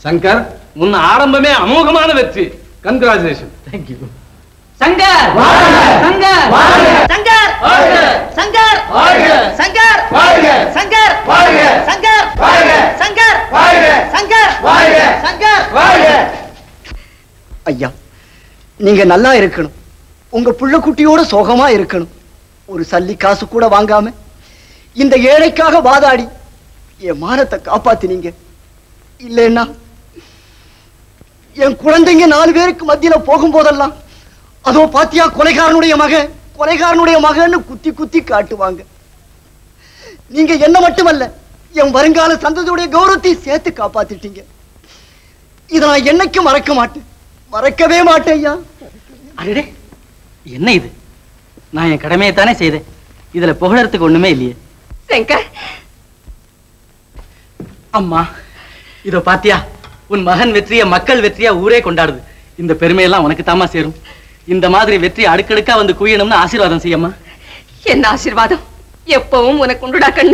சங்கர் உன் ஆரம்பமே அமோகமான வெற்றி கங்க்ராச்சுலேஷன் தேங்க்யூ சங்கர் சங்கர் சங்கர் சங்கர் சங்கர் சங்கர் சங்கர் சங்கர் சங்கர் சங்கர் ஐயா நீங்க நல்லா இருக்கணும் உங்க புள்ள குட்டியோட சோகமா இருக்கணும் ஒரு சல்லி காசு கூட வாங்காம இந்த ஏழைக்காக வாதாடி என் மானத்தை காப்பாத்தினீங்க இல்லைன்னா என் குழந்தைங்க நாலு பேருக்கு மத்தியில போகும்போதெல்லாம் அதோ பாத்தியா கொலைகாரனுடைய மகன் கொலைகாரனுடைய மகன்னு குத்தி குத்தி காட்டுவாங்க நீங்க என்ன மட்டுமல்ல என் வருங்கால சந்ததியுடைய கௌரவத்தை சேர்த்து காப்பாத்திட்டீங்க இதை நான் என்னைக்கும் மறக்க மாட்டேன் மறக்கவே மாட்டேன் ஐயா அடடே என்ன இது நான் என் கடமையை தானே செய்தேன் இதுல புகழறதுக்கு ஒண்ணுமே இல்லையே சங்கர் அம்மா இதோ பாத்தியா உன் மகன் வெற்றிய மக்கள் வெற்றியா ஊரே கொண்டாடுது இந்த பெருமையெல்லாம் உனக்கு தாமா சேரும் இந்த மாதிரி வெற்றி அடுக்கடுக்கா வந்து குவியணும்னு ஆசீர்வாதம் செய்யம்மா என்ன ஆசீர்வாதம் எப்பவும் உனக்கு உண்டுடா கண்ணு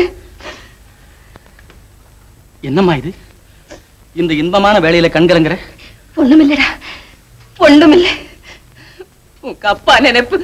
என்னம்மா இது இந்த இன்பமான வேலையில கண்கலங்குற ஒண்ணுமில்லடா ஒண்ணுமில்லை உங்க அப்பா நினைப்பு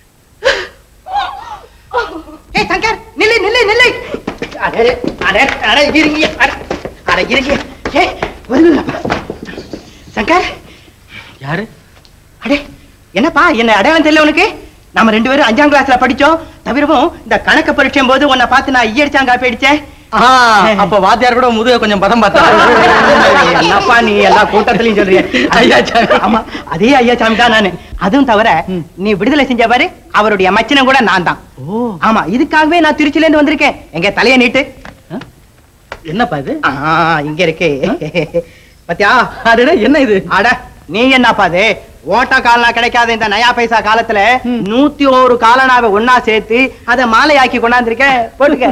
ஏய் சங்கர் நில்லு நில்லு நில்லு அடே அடே அடே இருங்க அட அட இருங்க ஏய் வருங்க சங்கர் யாரு அடே என்னப்பா என்ன அடையாளம் தெரியல உனக்கு நாம ரெண்டு பேரும் அஞ்சாம் கிளாஸ்ல படிச்சோம் தவிரவும் இந்த கணக்கு பரீட்சையும் போது உன்னை பார்த்து நான் ஈயடிச்சாங்க போயிடுச்சேன் அப்ப வாத்தியார் கூட முதுக கொஞ்சம் பதம் பார்த்தா என்னப்பா நீ எல்லா கூட்டத்திலையும் சொல்றீங்க ஐயா சாமி. ஆமா அதே ஐயா சாமி தான் நானு அதுவும் தவிர நீ விடுதலை செஞ்ச பாரு அவருடைய மச்சனம் கூட நான் தான் ஓ ஆமா இதுக்காகவே நான் திருச்சில இருந்து வந்திருக்கேன் எங்க தலைய நீட்டு என்னப்பா இது ஆ, இங்க இருக்கு பத்தியா அடடே என்ன இது அட நீ என்னப்பா அது ஓட்ட காலனா கிடைக்காத இந்த நயா பைசா காலத்துல நூத்தி ஒரு காலனாவை ஒன்னா சேர்த்து அத மாலையாக்கி கொண்டாந்துருக்க போட்டுக்க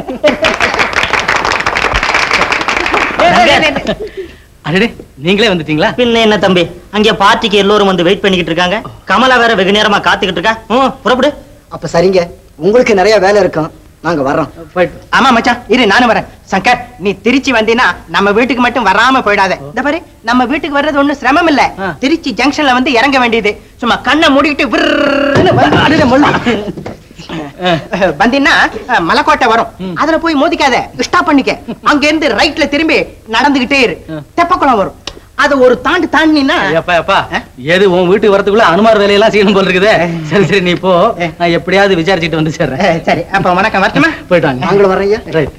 அடடே நீங்களே வந்துட்டீங்களா பின்ன என்ன தம்பி அங்க பார்ட்டிக்கு எல்லோரும் வந்து வெயிட் பண்ணிக்கிட்டு இருக்காங்க கமலா வேற வெகு நேரமா காத்துக்கிட்டு இருக்கா ம், புறப்படு அப்ப சரிங்க உங்களுக்கு நிறைய வேலை இருக்கும் நாங்க வர்றோம் போயிட்டு ஆமா மச்சான் இரு நானும் வரேன் சங்கர் நீ திருச்சி வந்தீனா நம்ம வீட்டுக்கு மட்டும் வராம போயிடாத இந்த பாரு நம்ம வீட்டுக்கு வர்றது ஒண்ணும் சிரமம் இல்ல ஆ. திருச்சி ஜங்ஷன்ல வந்து இறங்க வேண்டியது சும்மா கண்ணை மூடிக்கிட்டு விர்ருன்னு வந்து- அடடே, முள்ளு. அஹ், வந்தீன்னா அஹ், மலைக்கோட்டை வரும் அதுல போய் மோதிக்காத ஸ்டாப் பண்ணிக்க அங்க இருந்து ரைட்ல திரும்பி நடந்துகிட்டே இரு தெப்பக்குளம் வரும் அது ஒரு தாண்டு தாண்டினா ஐயப்பா அப்பா எது உன் வீட்டுக்கு வரதுக்குள்ள அனுமார் வேலையெல்லாம் செய்யணும் போல இருக்குதே சரி சரி நீ போ நான் எப்படியாவது விசாரிச்சுட்டு வந்து சேர்றேன் அஹ், சரி அப்ப வணக்கம் வரட்டுமா போயிட்டு வாங்க நாங்களும் வர்றோம் ஐயா ரைட்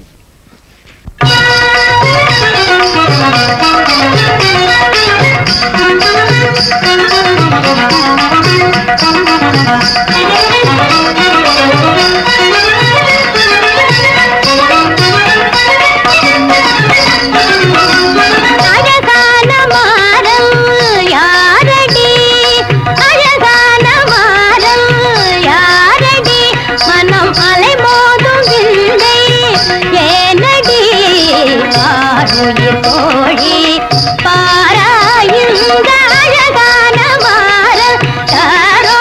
அழகான மாறம் யாரடி அழகான மாறம் யாரடி மனம் அலை மோதும் விந்தை ஏனடி ஆருயிர் தோழி பாராயுங்க அழகான மாறம் தாரோ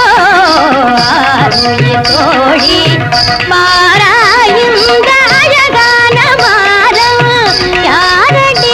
ஆருயிர் தோழி பாராயுங்க அழகான மாறம் யாரடி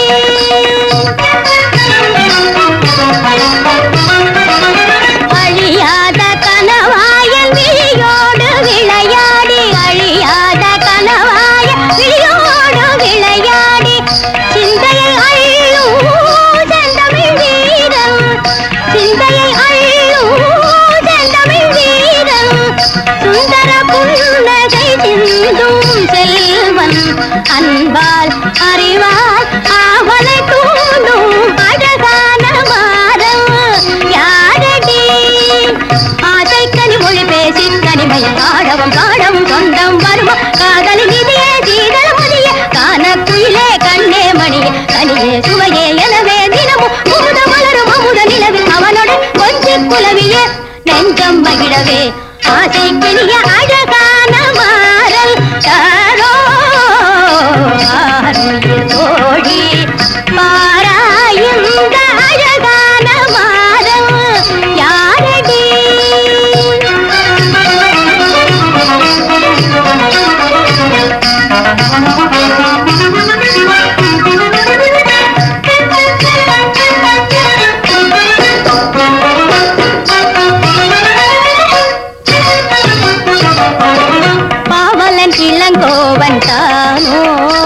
அழியாத கனவாயன் விழியோடு விளையாடி அழியாத கனவாயன் விழியோடு விளையாடி சிந்தையை அள்ளும் செந்தமிழ் வீரம் சிந்தையை அள்ளும் செந்தமிழ் வீரம் சுந்தர புன்னகை சிந்தும் செல்வன் அன்பால் அறிவால் ஆவலை தூண்டும் அழகான மாறம் யாரடி ஆசை கனி மொழி பேசி கனிமய காடவம் காடவும் சொந்தம் வருமா காதலி நிதியே சீதள மதிய கான குயிலே கண்ணே மணியே கனியே சுவையே எனவே தினமும் பூத மலரும் அமுத நிலவில் அவனுடன் கொஞ்சம் குலவிய நெஞ்சம் மகிழவே ஆசை கிளிய அழகான மாறல் தாரோ ஆருயிர் தோழி பாராயுங்க அழகான மாறம் யாரடி தானோ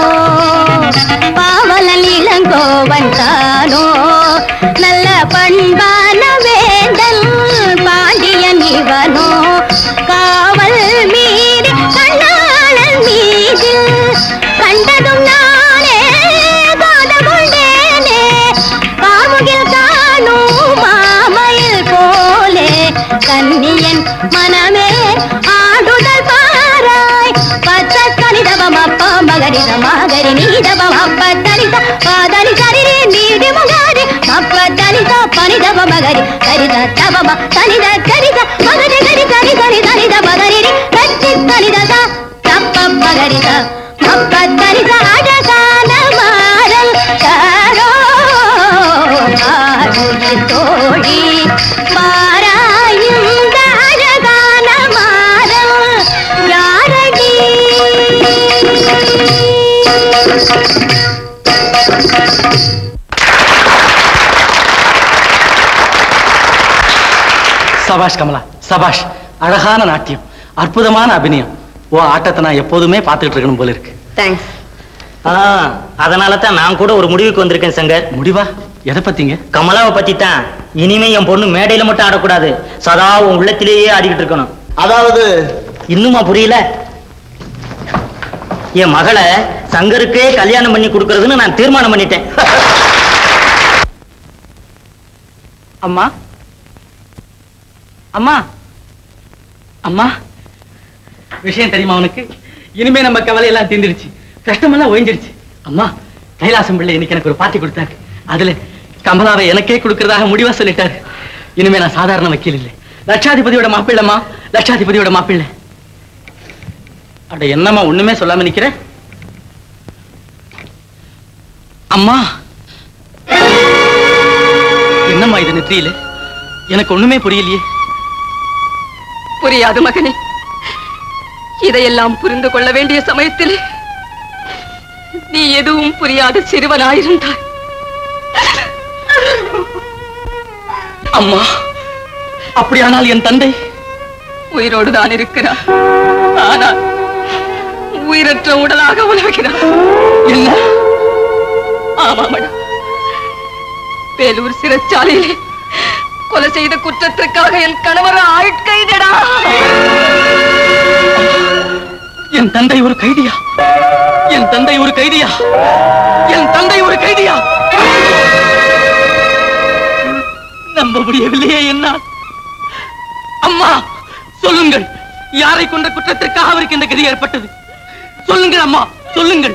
பாவலன் இளங்கோவன் தானோ நல்ல பண்பான வேந்தன் பாண்டியன் இவனோ காவல் மீறி கண்ணாளன் மீது கண்டதும் நானே காதல் கொண்டேனே காமுகில் காணும் மாமயில் போலே கன்னியன் மனமே ஆடுதல் பாராய் பச்ச கணிதவம் அப்பா மகரித மகரி நீதவம் அப்ப தனித பாதனி சரிரி நீடி முகாரி அப்ப தனித பனிதவ மகரி கரித தவம தனித கரித மகரி கரி தனி தனி தனித மகரி கச்சி தனிதத தப்ப மகரித அப்ப தனித அழகான மாறல் காரோ ஆருயிர் தோழி பாராயுந்த அழகான மாறல் யாரடி சபாஷ் கமலா சபாஷ் அழகான நாட்டியம் அற்புதமான அபிநயம் ஓ ஆட்டத்தை நான் எப்போதுமே பார்த்துட்டு இருக்கணும் போல இருக்கு தேங்க்ஸ் ஆ, அதனால தான் நான் கூட ஒரு முடிவுக்கு வந்திருக்கேன் சங்கர் முடிவா எதை பத்திங்க கமலாவை பத்தி தான் இனிமே என் பொண்ணு மேடையில மட்டும் ஆடக்கூடாது சதா உன் உள்ளத்திலேயே ஆடிக்கிட்டு இருக்கணும் அதாவது இன்னுமா புரியல என் மகளை சங்கருக்கே கல்யாணம் பண்ணி கொடுக்கறதுன்னு நான் தீர்மானம் பண்ணிட்டேன் அம்மா அம்மா அம்மா விஷயம் தெரியுமா உனக்கு இனிமே நம்ம கவலை எல்லாம் தீர்ந்துருச்சு கஷ்டமெல்லாம் ஓய்ஞ்சிருச்சு அம்மா கைலாசம் பிள்ளை இன்னைக்கு எனக்கு ஒரு பாட்டி கொடுத்தாரு அதுல கமலாவை எனக்கே கொடுக்கறதாக முடிவா சொல்லிட்டாரு இனிமே நான் சாதாரண வக்கீல் இல்லை லட்சாதிபதியோட மாப்பிள்ளம்மா லட்சாதிபதியோட மாப்பிள்ளை அட என்னம்மா ஒண்ணுமே சொல்லாம நிக்கிற அம்மா என்னம்மா இது நெற்றியில எனக்கு ஒண்ணுமே புரியலையே புரியாது மகனே இதையெல்லாம் புரிந்து கொள்ள வேண்டிய சமயத்தில் நீ எதுவும் புரியாத சிறுவனாயிருந்தாய் அம்மா அப்படியானால் என் தந்தை உயிரோடு தான் இருக்கிறார் ஆனால் உயிரற்ற உடலாக உலகிறார் என்ன ஆமாமடா வேலூர் சிறைச்சாலையிலே கொலை செய்த குற்றத்திற்காக என் கணவர் ஆட்கைதடா என் தந்தை ஒரு கைதியா என் தந்தை ஒரு கைதியா என் தந்தை ஒரு கைதியா நம்ப முடியவில்லையே என்னால் அம்மா சொல்லுங்கள் யாரை கொண்ட குற்றத்திற்காக அவருக்கு இந்த கதி ஏற்பட்டது சொல்லுங்கள் அம்மா சொல்லுங்கள்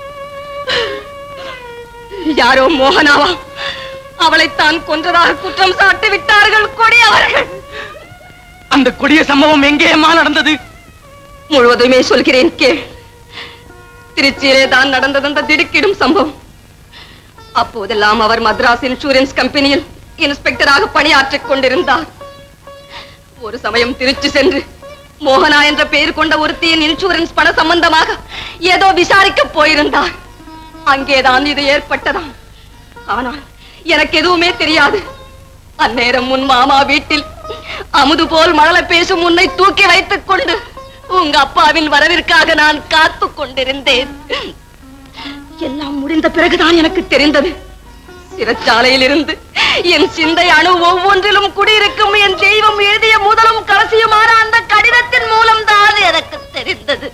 யாரோ மோகனாவா அவளைத்தான் கொன்றதாக குற்றம் சாட்டி விட்டார்கள் கொடி அவர்கள் அந்த கொடிய சம்பவம் எங்கே அம்மா நடந்தது முழுவதுமே சொல்கிறேன் கேள் திருச்சியிலே தான் நடந்தது அந்த திடுக்கிடும் சம்பவம் அப்போதெல்லாம் அவர் மദ്രാஸ் இன்சூரன்ஸ் கம்பெனியில் இன்ஸ்பெக்டராக பணியாற்றிக் கொண்டிருந்தார் ஒரு சமயம் திருச்சி சென்று மோகனா என்ற பெயர் கொண்ட ஒருத்தியின் இன்சூரன்ஸ் பண சம்பந்தமாக ஏதோ விசாரிக்க போயிருந்தார் அங்கேதான் இது ஏற்பட்டதாம் ஆனால் எனக்கு எதுவுமே தெரியாது அந்நேரம் உன் மாமா வீட்டில் அமுது போல் மழலை பேசும் உன்னை தூக்கி வைத்துக் கொண்டு உங்க அப்பாவின் வரவிற்காக நான் காத்து கொண்டிருந்தேன் எல்லாம் முடிந்த பிறகுதான் எனக்கு தெரிந்தது சிறைச்சாலையில் இருந்து என் சிந்தை அணு ஒவ்வொன்றிலும் குடியிருக்கும் என் தெய்வம் எழுதிய முதலும் கடைசியுமான அந்த கடிதத்தின் மூலம் தான் எனக்கு தெரிந்தது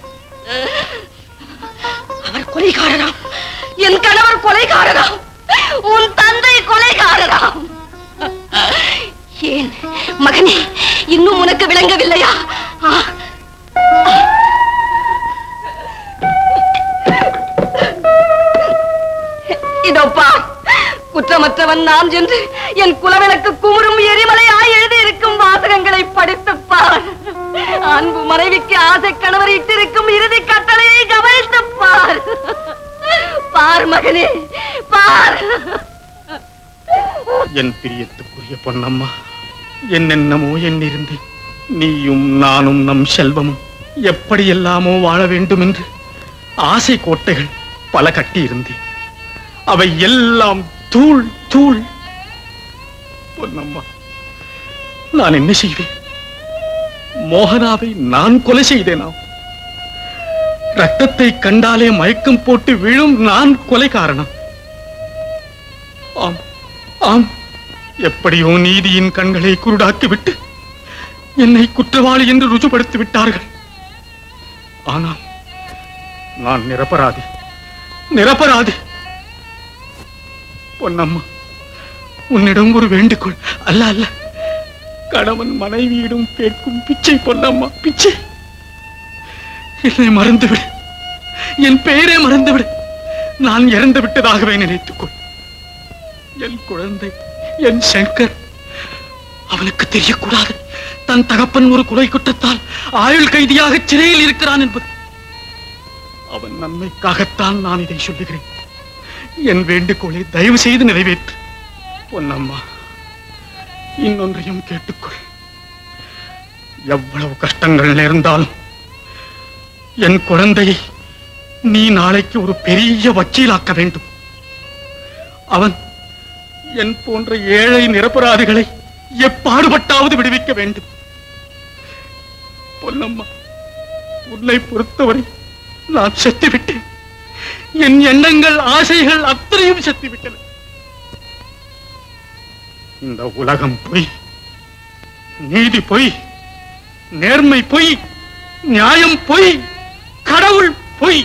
அவர் கொலைகாரராம் என் கணவர் கொலைகாரராம் உன் தந்தை கொலைகாரராம் ஏன் மகனே இன்னும் உனக்கு விளங்கவில்லையா ஆ, இதோப்பா குற்றமற்றவன் நான் என்று என் குலவிளக்கு குமுறும் எரிமலையாய் எழுதி இருக்கும் வாசகங்களை படித்துப் பார் அன்பு மனைவிக்கு ஆசை கணவர் இட்டிருக்கும் இறுதி கட்டளையை கவனித்துப் பார் பார் மகனே பார் என் பிரியத்துக்குரிய பொன்னம்மா என்னென்னமோ எண்ணிருந்தேன் நீயும் நானும் நம் செல்வமும் எப்படியெல்லாமோ வாழ வேண்டும் என்று ஆசை கோட்டைகள் பல கட்டியிருந்தேன் அவை எல்லாம் தூள் தூள் பொன்னம்மா நான் என்ன செய்வேன் மோகனாவை நான் கொலை செய்தேனா ரத்தத்தை கண்டாலே மயக்கம் போட்டு விழும் நான் கொலை காரணம் ஆம் ஆம் எப்படியோ நீதியின் கண்களை குருடாக்கிவிட்டு என்னை குற்றவாளி என்று ருஜுபடுத்தி விட்டார்கள் ஆனால் நான் நிரபராதி நிரபராதி பொன்னம்மா உன்னிடம் ஒரு வேண்டுகோள் அல்ல அல்ல கணவன் மனைவியிடம் கேட்கும் பிச்சை பொன்னம்மா பிச்சை என்னை மறந்துவிடு என் பெயரே மறந்துவிடு நான் இறந்து விட்டதாகவே நினைத்துக்கொள் என் குழந்தை என் சங்கர் அவனுக்கு தெரியக்கூடாது தன் தகப்பன் ஒரு கொலை குற்றத்தால் ஆயுள் கைதியாக சிறையில் இருக்கிறான் என்பது அவன் நன்மைக்காகத்தான் நான் இதை சொல்லுகிறேன் என் வேண்டுகோளை தயவு செய்து நிறைவேற்று பொன்னம்மா இன்னொன்றையும் கேட்டுக்கொள் எவ்வளவு கஷ்டங்கள் நேர்ந்தாலும் என் குழந்தையை நீ நாளைக்கு ஒரு பெரிய வக்கீலாக்க வேண்டும் அவன் என் போன்ற ஏழை நிரபராதிகளை எப்பாடுபட்டாவது விடுவிக்க வேண்டும் பொன்னம்மா உன்னை பொறுத்தவரை நான் செத்துவிட்டேன் என் எண்ணங்கள் ஆசைகள் அத்தனையும் செத்துவிட்டன இந்த உலகம் பொய் நீதி பொய் நேர்மை பொய் நியாயம் பொய் கடவுள் பொய்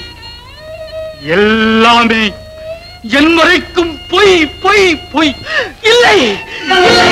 எல்லாமே என் வரைக்கும் பொய் பொய் பொய் இல்லை இல்லை.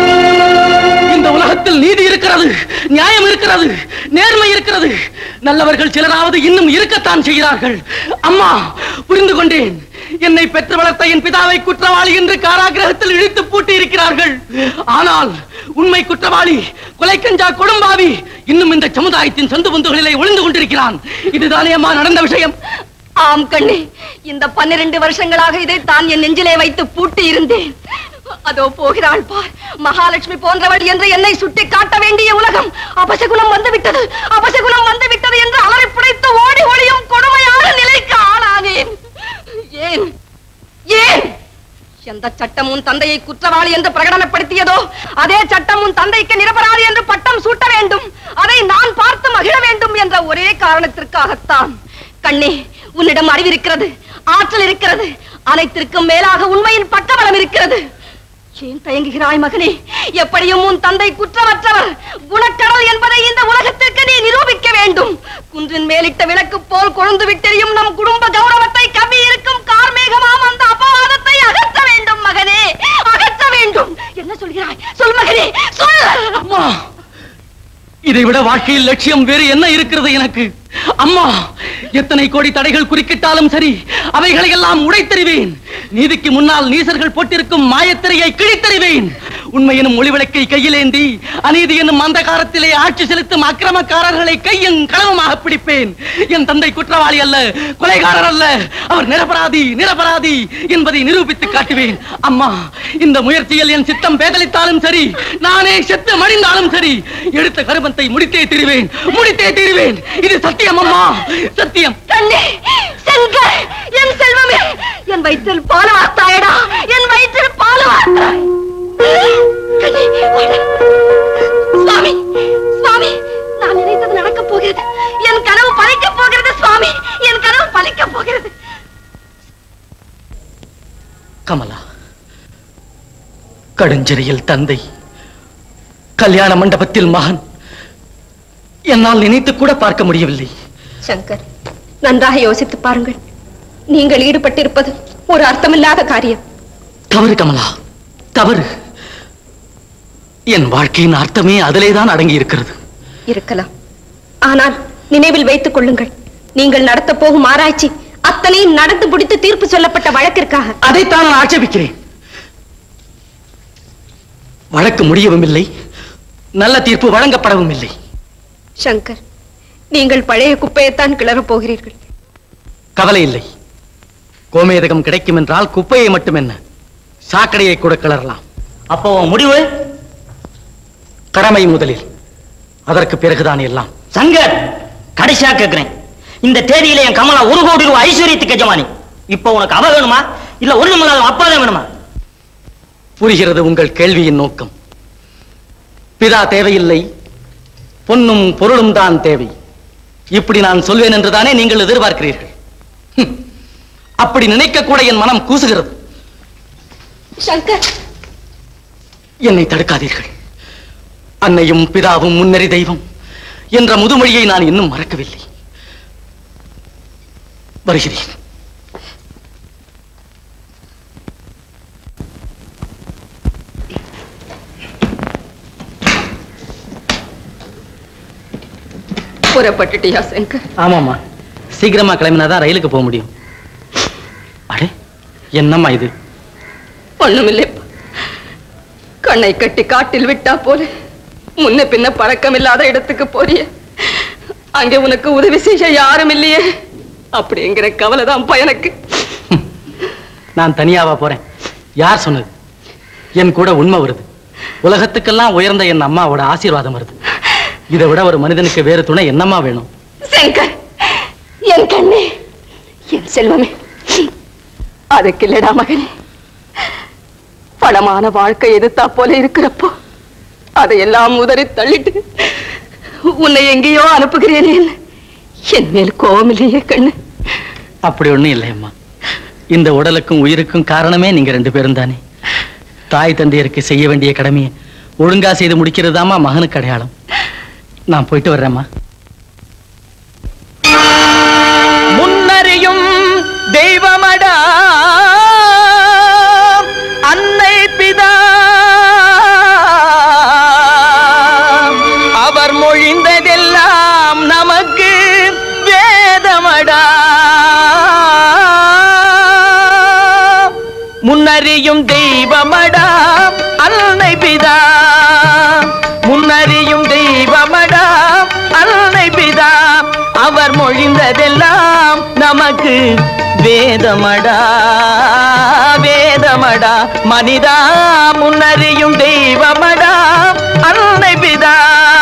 இந்த உலகத்தில் நீதி இருக்கிறது நியாயம் இருக்கிறது நேர்மை இருக்கிறது நல்லவர்கள் சிலராவது இன்னும் இருக்கத்தான் செய்கிறார்கள் அம்மா புரிந்து கொண்டேன் என்னை பெற்று வளர்த்த என் பிதாவை குற்றவாளி என்று காராகிரகத்தில் இழுத்து பூட்டி இருக்கிறார்கள் ஆனால் உண்மை குற்றவாளி கொலைக்கஞ்சா கொடும்பாவி இன்னும் இந்த சமுதாயத்தின் சொந்த பந்துகளிலே ஒளிந்து கொண்டிருக்கிறான் இதுதானே அம்மா நடந்த விஷயம் ஆம் கண்ணே இந்த பன்னிரண்டு வருஷங்களாக இதை தான் என் நெஞ்சிலே வைத்து பூட்டி இருந்தேன் அதோ போகிறாள் பார் மகாலட்சுமி போன்றவள் என்று என்னை சுட்டி காட்ட வேண்டிய உலகம் அபசகுணம் வந்து விட்டது அபசகுணம் வந்து விட்டது என்று அலறி பிடித்து ஓடி ஒளியும் கொடுமையான நிலைக்கு ஆளானேன் ஏன் ஏன் எந்த சட்டம் உன் தந்தையை குற்றவாளி என்று பிரகடனப்படுத்தியதோ அதே சட்டம் உன் தந்தைக்கு நிரபராதி என்று பட்டம் சூட்ட வேண்டும் அதை நான் பார்த்து மகிழ வேண்டும் என்ற ஒரே காரணத்திற்காகத்தான் கண்ணே உன்னிடம் அறிவிருக்கிறது ஆற்றல் இருக்கிறது அனைத்திற்கும் மேலாக உண்மையின் பக்கபலம் இருக்கிறது ஏன் தயங்குகிறாய் மகனே எப்படியும் உன் தந்தை குற்றமற்றவர் குணக்கடல் என்பதை இந்த உலகத்திற்கு நீ நிரூபிக்க வேண்டும் குன்றின் மேலிட்ட விளக்கு போல் கொழுந்து விட்டெறியும் நம் குடும்ப கௌரவத்தை கம்மி இருக்கும் கார்மேகமாம் அந்த அபவாதத்தை அகற்ற வேண்டும் மகனே அகற்ற வேண்டும் என்ன சொல்கிறாய் சொல் மகனே சொல் அம்மா இதை விட வாழ்க்கையில் லட்சியம் வேறு என்ன இருக்கிறது எனக்கு அம்மா எத்தனை கோடி தடைகள் குறுக்கிட்டாலும் சரி அவைகளை எல்லாம் உடைத்தறிவேன் நீதிக்கு முன்னால் நீசர்கள் போட்டிருக்கும் மாயத்திரையை கிழித்தறிவேன் உண்மை எனும் ஒளிவிளக்கை கையிலேந்தி அநீதி என்னும் அந்தகாரத்திலே ஆட்சி செலுத்தும் அக்கிரமக்காரர்களை கையும் களவுமாக பிடிப்பேன் என் தந்தை குற்றவாளி அல்ல கொலைகாரர் அல்ல அவர் நிரபராதி நிரபராதி என்பதை நிரூபித்து காட்டுவேன் அம்மா இந்த முயற்சியில் என் சித்தம் பேதலித்தாலும் சரி நானே செத்து மடிந்தாலும் சரி எடுத்த கருமத்தை முடித்தே தீருவேன் முடித்தே தீருவேன் இது சத்தியம் அம்மா சத்தியம் கண்ணே செங்கர் என் செல்வமே என் வயிற்றில் பால் வார்த்தாயடா என் வயிற்றில் பால் வார்த்தாய் கண்ணே, வாடா. சுவாமி சுவாமி நான் நினைத்தது நடக்கப் போகிறது என் கனவு பலிக்கப் போகிறது சுவாமி என் கனவு பலிக்கப் போகிறது கமலா கடுஞ்சிறையில் தந்தை கல்யாண மண்டபத்தில் மகன் என்னால் நினைத்து கூட பார்க்க முடியவில்லை சங்கர் நன்றாக யோசித்து பாருங்கள் நீங்கள் ஈடுபட்டிருப்பது ஒரு அர்த்தமில்லாத காரியம் தவறு கமலா தவறு என் வாழ்க்கையின் அர்த்தமே அதிலேதான் அடங்கி இருக்கிறது இருக்கலாம் ஆனால் நினைவில் வைத்துக் கொள்ளுங்கள் நீங்கள் நடத்தப் போகும் ஆராய்ச்சி அத்தனையும் நடந்து முடித்து தீர்ப்பு சொல்லப்பட்ட வழக்கிற்காக அதைத்தான் நான் ஆட்சேபிக்கிறேன் வழக்கு முடியவும் இல்லை நல்ல தீர்ப்பு வழங்கப்படவும் இல்லை சங்கர் நீங்கள் பழைய குப்பையைத்தான் கிளறப் போகிறீர்கள் கவலை இல்லை கோமேதகம் கிடைக்கும் என்றால் குப்பையை மட்டும் என்ன சாக்கடையை கூட கிளறலாம் அப்போ உன் முடிவு கடமை முதலில் அதற்கு பிறகுதான் எல்லாம் சங்கர் கடைசியா கேக்குறேன் இந்த தேதியில என் கமலா ஒரு கோடி ரூபாய் ஐஸ்வர்யத்துக்கு எஜமானி இப்போ உனக்கு அவ வேணுமா இல்ல ஒண்ணுமில்லாத அப்பா தான் வேணுமா புரிகிறது உங்கள் கேள்வியின் நோக்கம் பிதா தேவையில்லை பொன்னும் பொருளும் தான் தேவை இப்படி நான் சொல்வேன் என்றுதானே நீங்கள் எதிர்பார்க்கிறீர்கள் ஹம். அப்படி நினைக்க கூட என் மனம் கூசுகிறது சங்கர் என்னை தடுக்காதீர்கள் அன்னையும் பிதாவும் முன்னறி தெய்வம் என்ற முதுமொழியை நான் இன்னும் மறக்கவில்லை வருகிறேன் புறப்பட்டுட்டியா சங்கர் ஆமாமா சீக்கிரமா கிளம்பினாதான் ரயிலுக்கு போக முடியும் அடே என்னம்மா இது ஒண்ணுமில்லைப்பா கண்ணை கட்டி காட்டில் விட்டா போல முன்ன பின்ன பழக்கம் இல்லாத இடத்துக்கு போறிய அங்கே உனக்கு உதவி செய்ய யாரும் இல்லையே அப்படிங்கிற கவலைதான் எனக்கு நான் தனியாவா போறேன் யார் சொன்னது என் கூட உண்மை வருது உலகத்துக்கெல்லாம் உயர்ந்த என் அம்மாவோட ஆசீர்வாதம் வருது இதை விட ஒரு மனிதனுக்கு வேறு துணை என்னம்மா வேணும் சங்கர் என் கண்ணே என் செல்வமே அதுக்கு இல்லடா மகனே பணமான வாழ்க்கை எதிர்த்தா போல இருக்கிறப்போ அதையெல்லாம் உதறி தள்ளிட்டு உன்னை எங்கேயோ அனுப்புகிறேனே என் மேல் கோபம் இல்லையே கண்ணு அப்படி ஒண்ணும் இல்லை அம்மா இந்த உடலுக்கும் உயிருக்கும் காரணமே நீங்க ரெண்டு பேரும் தானே தாய் தந்தையருக்கு செய்ய வேண்டிய கடமையை ஒழுங்கா செய்து முடிக்கிறதாமா மகனுக்கு அடையாளம் நான் போயிட்டு வர்றேம்மா முன்னறியும் தெய்வமடா அன்னை பிதா அவர் மொழிந்ததெல்லாம் நமக்கு வேதமடா முன்னறியும் தெய்வமடா அன்னை பிதா முன்னறியும் தெய்வமடா அன்னை பிதா அவர் மொழிந்ததெல்லாம் நமக்கு வேதமடா வேதமடா மனிதா முன்னறியும் தெய்வமடா அன்னை பிதா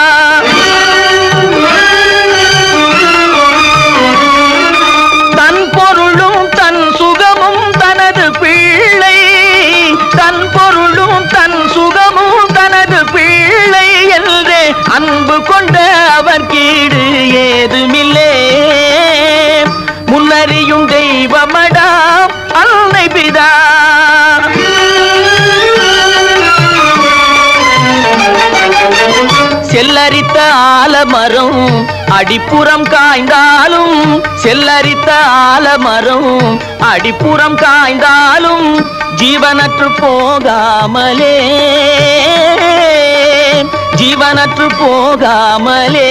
தன் பொருளும் தன் சுகமும் தனது பிள்ளை தன் பொருளும் தன் சுகமும் தனது பிள்ளை என்று அன்பு கொண்ட அவர் கீடு ஏதுமில்லே முன்னறியும் தெய்வமடா அன்னை பிதா செல்லரித்த ஆலமரம் அடிப்புறம் காய்ந்தாலும் செல்லரித்த ஆலமரம் அடிப்புறம் காய்ந்தாலும் ஜீவனற்று போகாமலே ஜீவனற்று போகாமலே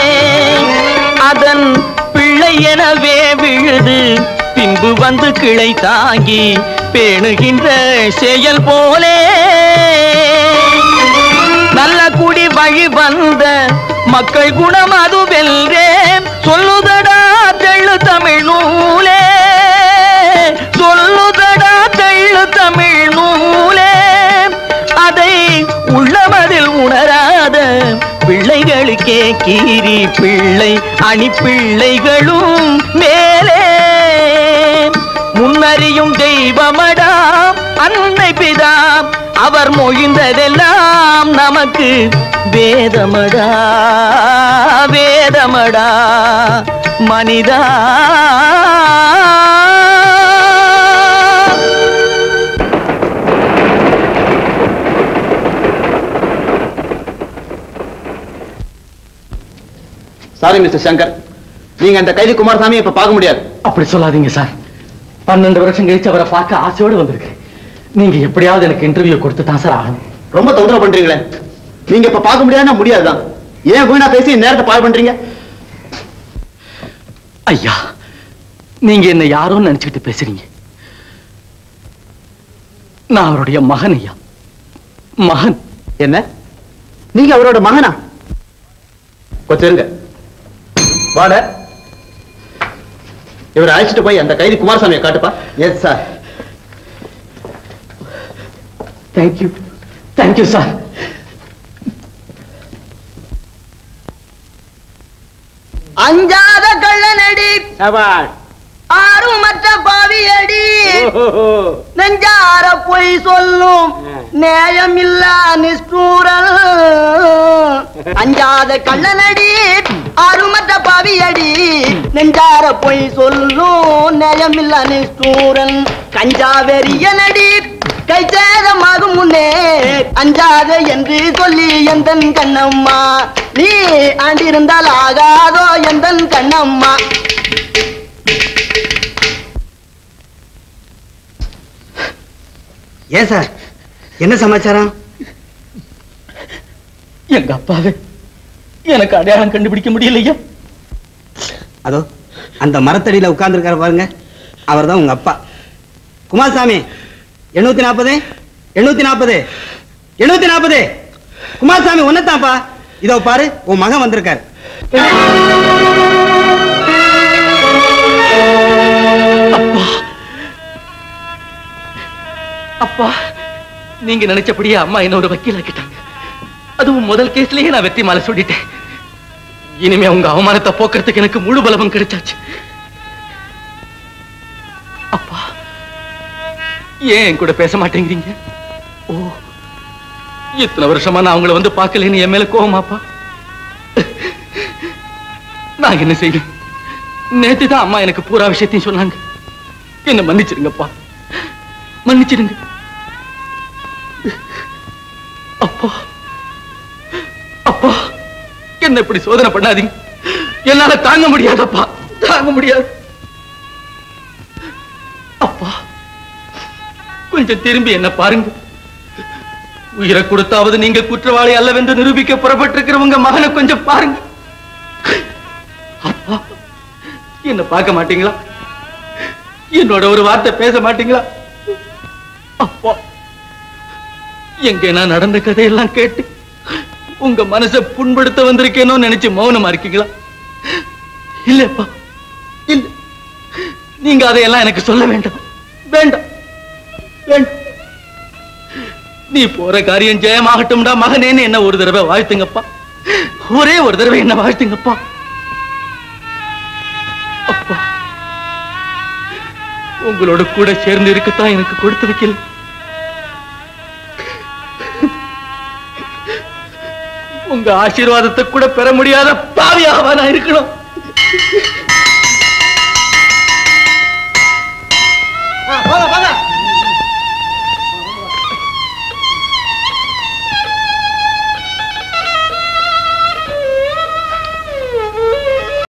அதன் பிள்ளை எனவே விழுது பின்பு வந்து கிளை தாங்கி பேணுகின்ற செயல் போலே நல்ல குடி வழி வந்த மக்கள் குணம் அது வெல்றே சொல்லுதடா தெள்ளு தமிழ் நூலே சொல்லுதடா தெள்ளு தமிழ் நூலே அதை உள்ளமதில் உணராத பிள்ளைகளுக்கே கீரி பிள்ளை அணி பிள்ளைகளும் மேலே முன்னறியும் தெய்வமடா அன்னை பிதா அவர் மொழிந்ததெல்லாம் நமக்கு வேதமடா வேதமடா மனிதா சாரி மிஸ்டர் சங்கர் நீங்க அந்த கைதி குமாரசாமி இப்ப பார்க்க முடியாது அப்படி சொல்லாதீங்க சார் பன்னெண்டு வருஷம் கழிச்சு அவரை பார்க்க ஆசையோடு வந்திருக்கேன் நீங்க எப்படியாவது எனக்கு இன்டர்வியூ கொடுத்து தான் சார் ஆகணும் ரொம்ப தொந்தரவு பண்றீங்களே நீங்க இப்ப பார்க்க முடியாதுன்னா முடியாதுதான் ஏன் வீணா பேசி நேரத்தை பாழ் பண்றீங்க ஐயா நீங்க என்ன யாரோன்னு நினைச்சுக்கிட்டு பேசுறீங்க நான் அவருடைய மகன் ஐயா மகன் என்ன நீங்க அவரோட மகனா கொஞ்சம் இருங்க வாட இவரை அழைச்சிட்டு போய் அந்த கைதி குமாரசாமியை காட்டுப்பா yes sir thank you thank you sir அஞ்சாத கள்ளனடி சபாஷ் ஆறு அருமற்ற பாவியடி நெஞ்சார பொய் சொல்லும் நேயமில்லா நிஷ்டூரல் அஞ்சாத கள்ளனடி அருமற்ற பாவியடி நெஞ்சார பொய் சொல்லும் நேயமில்லா நிஷ்டூரன் கஞ்சாவெறியனடி கை சேதமாகும் முன்னே அஞ்சாத என்று சொல்லி எந்தன் கண்ணம்மா நீ ஆண்டிருந்தால் ஆகாதோ எந்தன் கண்ணம்மா ஏன் சார் என்ன சமாச்சாரம் எங்க அப்பாவை எனக்கு அடையாளம் கண்டுபிடிக்க முடியலையா அதோ அந்த மரத்தடியில உட்கார்ந்துருக்காரு பாருங்க அவர்தான் உங்க அப்பா குமாரசாமி எண்ணூத்தி நாற்பது எண்ணூத்தி நாற்பது எண்ணூத்தி நாற்பது குமாரசாமி ஒன்னதான்ப்பா இதோ பாரு உன் மகன் வந்திருக்காரு அப்பா நீங்க நினைச்சபடியே அம்மா என்ன ஒரு வக்கீலாக்கிட்டாங்க அதுவும் முதல் கேஸ்லயே நான் வெற்றி மாலை சொல்லிட்டேன் இனிமே உங்க அவமானத்தை போக்குறதுக்கு எனக்கு முழு பலமும் கிடைச்சாச்சு அப்பா ஏன் என் கூட பேச மாட்டேங்கிறீங்க ஓ இத்தனை வருஷமா நான் உங்களை வந்து பார்க்கலன்னு என் மேல கோவமாப்பா நான் என்ன செய்வேன் நேத்து தான் அம்மா எனக்கு பூரா விஷயத்தையும் சொன்னாங்க என்ன மன்னிச்சிருங்கப்பா மன்னிச்சிடுங்க அப்பா அப்பா என்ன இப்படி சோதனை பண்ணாதீங்க என்னால தாங்க முடியாதப்பா தாங்க முடியாது அப்பா கொஞ்சம் திரும்பி என்ன பாருங்க உயிரை கொடுத்தாவது நீங்க குற்றவாளி அல்லவென்று நிரூபிக்க புறப்பட்டிருக்கிற உங்க மகனை கொஞ்சம் பாருங்க அப்பா என்ன பார்க்க மாட்டீங்களா என்னோட ஒரு வார்த்தை பேச மாட்டீங்களா அப்பா எங்க நான் நடந்த கதையெல்லாம் கேட்டு உங்க மனசை புண்படுத்த வந்திருக்கேனோ நினைச்சு மௌனமா இருக்கீங்களா இல்லப்பா இல்ல நீங்க அதையெல்லாம் எனக்கு சொல்ல வேண்டாம் வேண்டாம் வேண்டாம் நீ போற காரியம் ஜெயமாகட்டும்டா மகனேன்னு என்ன ஒரு தடவை வாழ்த்துங்கப்பா ஒரே ஒரு தடவை என்ன வாழ்த்துங்கப்பா அப்பா உங்களோட கூட சேர்ந்து இருக்கத்தான் எனக்கு கொடுத்து வைக்கல உங்க ஆசீர்வாதத்தை கூட பெற முடியாத பாவியாவா நான் இருக்கணும்